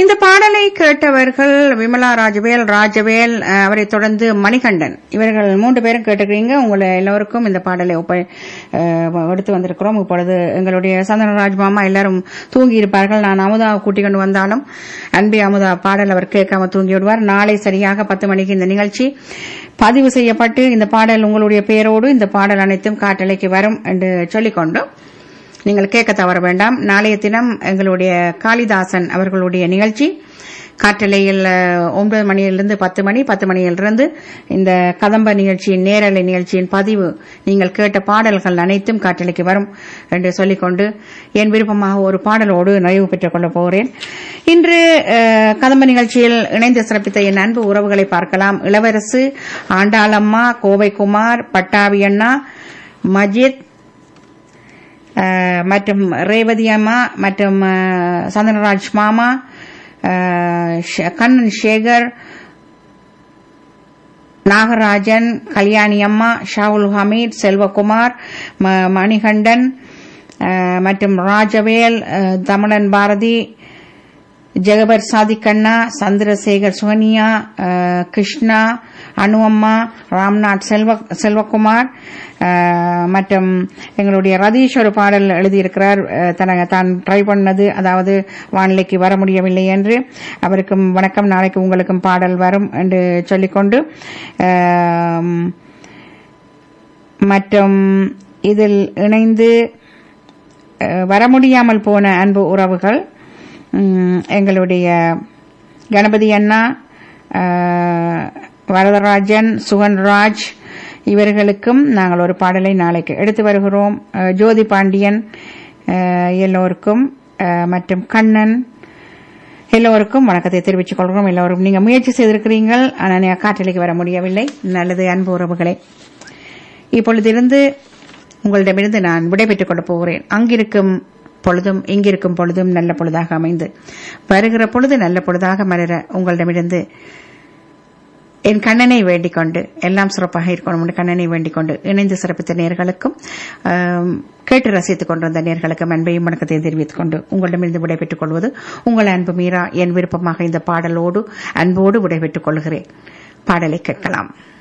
இந்த பாடலை கேட்டவர்கள் விமலா ராஜவேல் ராஜவேல் அஹ், அவரை தொடர்ந்து மணிகண்டன் இவர்கள் மூன்று பேரும் கேட்டிருக்கீங்க உங்களை எல்லோருக்கும் இந்த பாடலை ஒப்ப அஹ், எடுத்து வந்திருக்கிறோம் இப்பொழுது எங்களுடைய சந்தனராஜ் மாமா எல்லாரும் தூங்கி இருப்பார்கள் நான் அமுதா கூட்டிக் கொண்டு வந்தாலும் அன்பி அமுதா பாடல் அவர் கேட்காம தூங்கி விடுவார் நாளை சரியாக பத்து மணிக்கு இந்த நிகழ்ச்சி பதிவு செய்யப்பட்டு இந்த பாடல் உங்களுடைய பெயரோடு இந்த பாடல் அனைத்தும் காட்டலைக்கு வரும் என்று சொல்லிக்கொண்டோம் நீங்கள் கேட்க தவற வேண்டாம் நாளைய தினம் எங்களுடைய காளிதாசன் அவர்களுடைய நிகழ்ச்சி காற்றலையில் அஹ், ஒன்பது மணியிலிருந்து பத்து மணி பத்து மணியிலிருந்து இந்த கதம்ப நிகழ்ச்சியின் நேரலை நிகழ்ச்சியின் பதிவு நீங்கள் கேட்ட பாடல்கள் அனைத்தும் காற்றலைக்கு வரும் என்று சொல்லிக்கொண்டு என் விருப்பமாக ஒரு பாடலோடு நிறைவு பெற்றுக் கொள்ளப் போகிறேன் இன்று அஹ், கதம்ப நிகழ்ச்சியில் இணைந்து சிறப்பித்த என் அன்பு உறவுகளை பார்க்கலாம் இளவரசு ஆண்டாளம்மா கோவைக்குமார் பட்டாவி அண்ணா மஜித் அஹ், மற்றும் ரேவதி அம்மா மற்றும் அஹ், சந்தனராஜ் மாமா அஹ், ஷ- கண்ணன் சேகர் நாகராஜன் கல்யாணி அம்மா ஷாவுல் ஹமீத் செல்வகுமார் ம- மணிகண்டன் அஹ், மற்றும் ராஜவேல் அஹ், தமிழன் பாரதி ஜெகபர் சாதிக்கண்ணா சந்திரசேகர் சுகனியா அஹ், கிருஷ்ணா அனுஅம்மா ராம்நாத் செல்வ செல்வகுமார் அஹ், மற்றும் எங்களுடைய ரதீஷ் ஒரு பாடல் எழுதியிருக்கிறார் அஹ், தன தான் ட்ரை பண்ணது அதாவது வானிலைக்கு வர முடியவில்லை என்று அவருக்கும் வணக்கம் நாளைக்கு உங்களுக்கும் பாடல் வரும் என்று சொல்லிக்கொண்டு அஹ், மற்றும் இதில் இணைந்து அஹ், வர முடியாமல் போன அன்பு உறவுகள் உம், எங்களுடைய கணபதி அண்ணா அஹ், வரதராஜன் சுகன்ராஜ் இவர்களுக்கும் நாங்கள் ஒரு பாடலை நாளைக்கு எடுத்து வருகிறோம் அஹ், ஜோதி பாண்டியன் அஹ், எல்லோருக்கும் அஹ், மற்றும் கண்ணன் எல்லோருக்கும் வணக்கத்தை தெரிவித்துக் கொள்கிறோம் எல்லோரும் நீங்க முயற்சி செய்திருக்கிறீர்கள் ஆனால் நீங்க காற்றலைக்கு வர முடியவில்லை நல்லது அன்பு உறவுகளே இப்பொழுதிருந்து உங்களிடமிருந்து நான் விடைபெற்றுக் கொண்டு போகிறேன் அங்கிருக்கும் பொழுதும் இங்கிருக்கும் பொழுதும் நல்ல பொழுதாக அமைந்து வருகிற பொழுது நல்ல பொழுதாக மலர உங்களிடமிருந்து என் கண்ணனை வேண்டிக் கொண்டு எல்லாம் சிறப்பாக இருக்கணும் என்று கண்ணனை வேண்டிக் கொண்டு இணைந்து சிறப்பித்த நேர்களுக்கும் ஆம், கேட்டு ரசித்துக் கொண்டிருந்த நேர்களுக்கும் அன்பையும் வணக்கத்தையும் தெரிவித்துக் கொண்டு உங்களிடமிருந்து விடைபெற்றுக் கொள்வது உங்கள் அன்பு மீரா என் விருப்பமாக இந்த பாடலோடு அன்போடு விடைபெற்றுக் கொள்கிறேன் பாடலை கேட்கலாம்